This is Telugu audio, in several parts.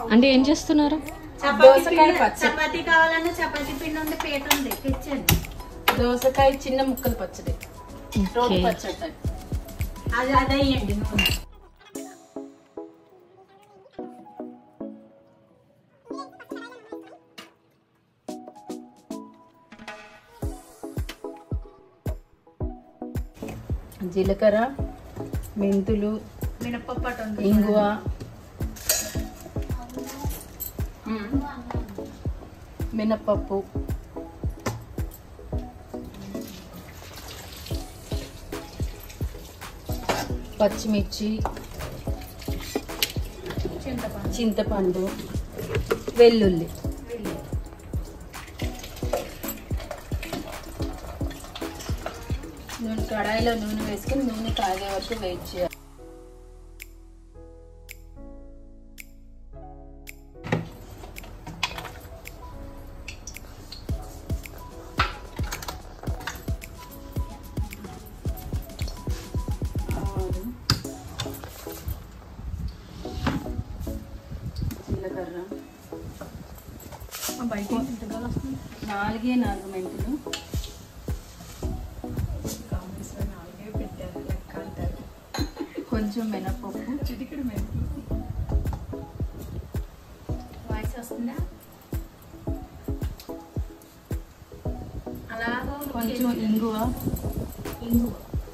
అంటే ఏం చేస్తున్నారు చపాతీ దోసకాయ పిండి- పచ్చడి. చపాతీ కావాలన్నా చపాతీ పిండి ఉంది పీట ఉంది తెచ్చండి దోసకాయ చిన్న ముక్కలు పచ్చడి రోటి ఓకే. పచ్చడి type. అది అది అయ్యండి నూనె జీలకర్ర మెంతులు మినపప్పు అటు ఉంది ఇంగువ మినప్పప్పు పచ్చిమిర్చి చింతపండు చింతపండు వెల్లుల్లి నూనె కడాయిలో నూనె వేసుకుని నూనె కాగే వరకు వెయిట్ చేయాలి ఆవాలు, జీలకర్ర బయట ఇంతగాలు వస్తుంది నాలుగే నాలుగు మెంతులు కాంగ్రెస్ నాలుగే పెట్టారు లెక్క అంటారు కొంచెం మినపప్పు చిటికెడు మెంతులు వాయిస్ వస్తుందా అలాగో కొంచెం ఇంగువ ఇంగు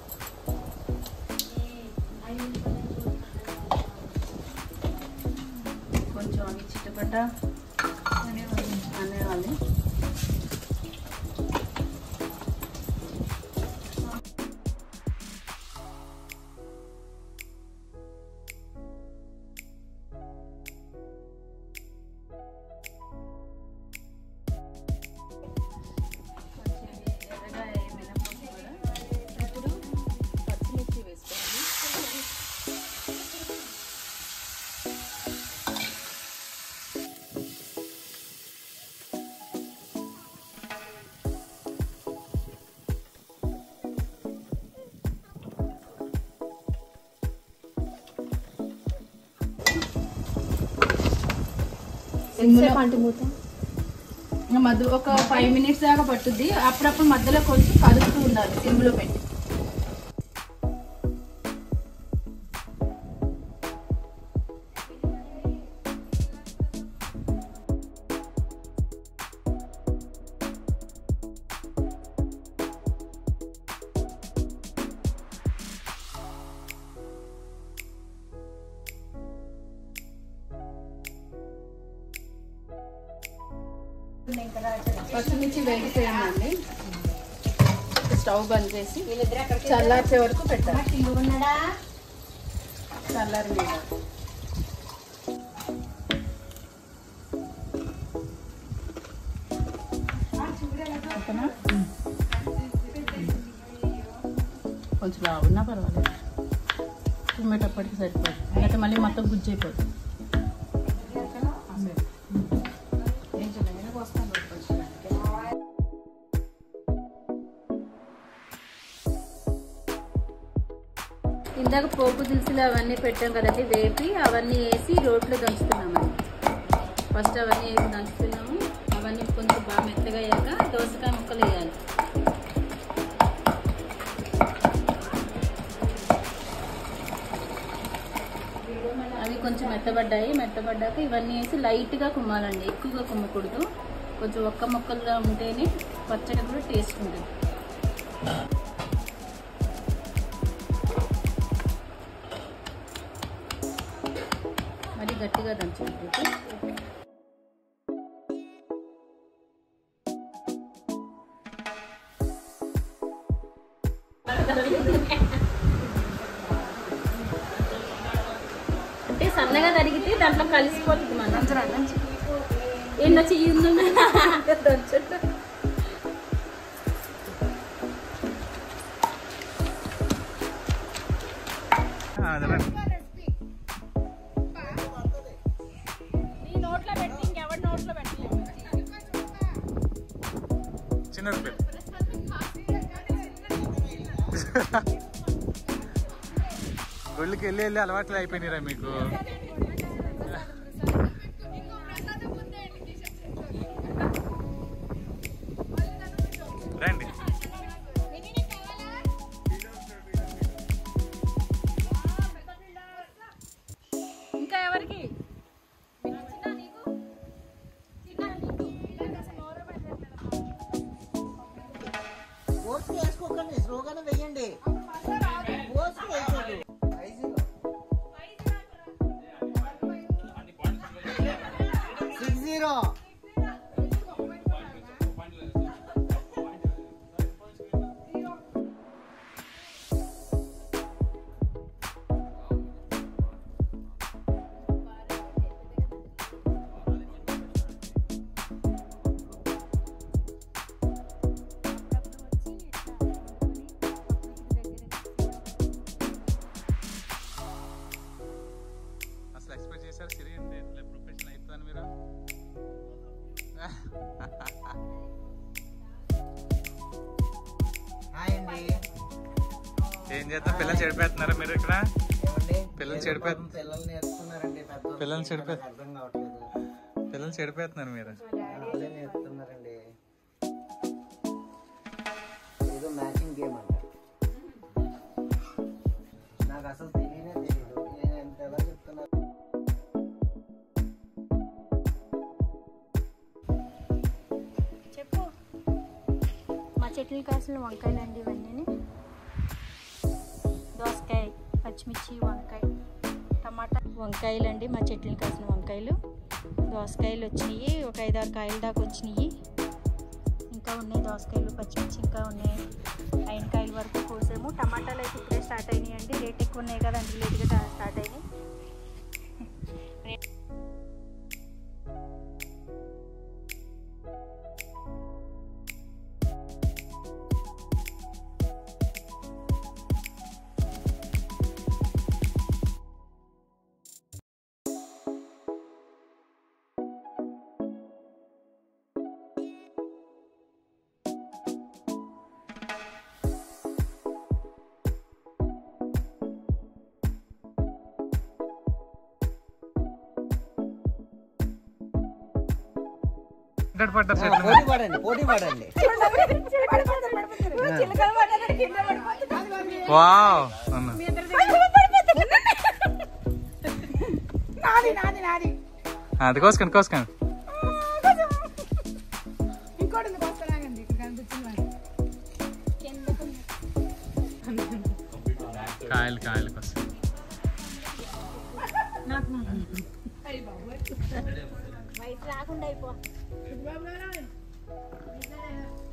కొంచెం అవి చిట్టపట అనేవాలి కొంచెం ఎర్రగా అయ్యే మినపప్పు కూడా ఇప్పుడు పచ్చిమిర్చి వేసుకోవాలి ఇందులో ఇంకా మధ్య ఒక ఫైవ్ మినిట్స్ దాకా పట్టుద్ది అప్పుడప్పుడు మధ్యలో కొంచెం కలుపుతూ ఉండాలి సిమ్లో పెట్టి పచ్చిమిర్చి వేగిపోయిందండి స్టవ్ బంద్ చేసి చల్లార్చే వరకు పెట్టాలి ఉన్నాడా చల్లారి మీద ఓకేనా? కొంచెం లావున్నా పర్వాలేదు తుమ్మేటప్పటికి సరిపోదు లేకపోతే మళ్ళీ మొత్తం గుజ్జు అయిపోతుంది ఏం చిన్నగానే పోస్తాను కొంచెం ఇందాక పోపు దినుసులు అవన్నీ పెట్టాం కదండి వేపి అవన్నీ వేసి రోట్లో దంచుతున్నామండి ఫస్ట్ అవన్నీ వేసి దంచుతున్నాము అవన్నీ కొంచెం బాగా మెత్తగా అయ్యాక దోసకాయ ముక్కలు వేయాలి అవి కొంచెం మెత్తబడ్డాయి మెత్తబడ్డాక ఇవన్నీ వేసి లైట్గా కుమ్మాలండి ఎక్కువగా కుమ్మకూడదు కొంచెం ఒక్క ముక్కలుగా ఉంటేనే పచ్చడి కూడా టేస్ట్ ఉంటుంది మరి గట్టిగా దంచినట్టు అంటే సన్నగా తరిగితే దాంట్లో కలిసిపోతుంది మన ఎన్నో చెయ్యి ఉందన్నా దంచట్టు చిన్న రూపాయలు గుళ్ళకి వెళ్ళి వెళ్ళి అలవాట్లు అయిపోయినారా మీకు ఫోర్స్ వేసుకోకండి స్లోగానే వెయ్యండి ఫోర్స్ వేయకూడదు సిక్స్ జీరో అసలు ఎక్స్పెక్ట్ చేశారు సిరి అంటే ఇట్లా ప్రొఫెషన్ అవుతుందని మీరు హాయ్ అండి ఏం చేద్దాం పిల్లలు చెడిపోతున్నారా మీరు ఇక్కడ ఏమండి పిల్లలు ఏదో చెడిపోతు- పాపం పిల్లలు నేర్చుకున్నారండి పెద్ద పిల్లలు చెడిపోతు- అర్థం కావట్లేదు పిల్లలు చెడిపోతున్నారు మీరు వాళ్ళే నేర్పుతున్నారండి ఏదో మ్యాచింగ్ గేమ్ అంట నాకు అసలు తెలియనే తెలియదు నేను ఎంత ఎలా చెప్తున్నా చెప్పు మా చెట్లు కాసిన వంకాయలు అండి ఇవన్నీ దోసకాయ పచ్చిమిర్చి వంకాయ టమాటా వంకాయలు అండి మా చెట్లు కాసిన వంకాయలు దోసకాయలు వచ్చినాయి ఒక ఐదారు కాయల దాకా వచ్చినాయి ఇంకా ఉన్నాయి దోసకాయలు పచ్చిమిర్చి ఇంకా ఉన్నాయి ఐదు కాయల వరకు కోసాము టమాటాలు అయితే ఇప్పుడే స్టార్ట్ అయినాయి అండి రేట్ ఎక్కువ ఉన్నాయి కదా అందుకు లేట్గా స్టార్ట్ అయినాయి ఇక్కడ పడ్డారు చెట్ల మీద. పోటీ పడండి పోటీ పడండి వావ్ అన్న నాది నాది నాది అది కోసుకోండి కోసుకోండి ఇంకోటి ఉంది వస్తున్నాగండి ఇక్కడ కనిపించింది మరి కాయలు కాయలు కోసం అయ్యి బాబోయ్ వైట్ రాకుండా అయిపో బాబు